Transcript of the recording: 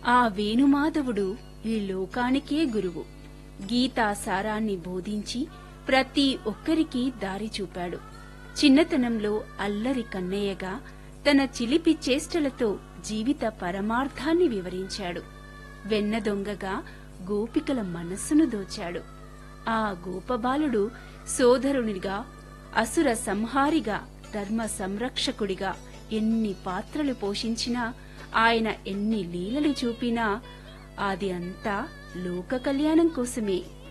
ఆ వేణుమాధవుడు ఈ లోకానికే గురువు గీతా సారాన్ని బోధించి ప్రతి ఒక్కరికి దారి చూపాడు చిన్నతనంలో అల్లరి కన్నయ్యగా తన చిలిపి చేష్టలతో జీవిత పరమార్థాన్ని వివరించాడు వెన్న దొంగగా గోపికల మనస్సును దోచాడు ఆ గోపబాలుడు సోదరునిగా అసుర సంహారిగా ధర్మ సంరక్షకుడిగా ఎన్ని పాత్రలు పోషించినా ఆయన ఎన్ని లీలలు చూపినా అది అంతా లోక కళ్యాణం కోసమే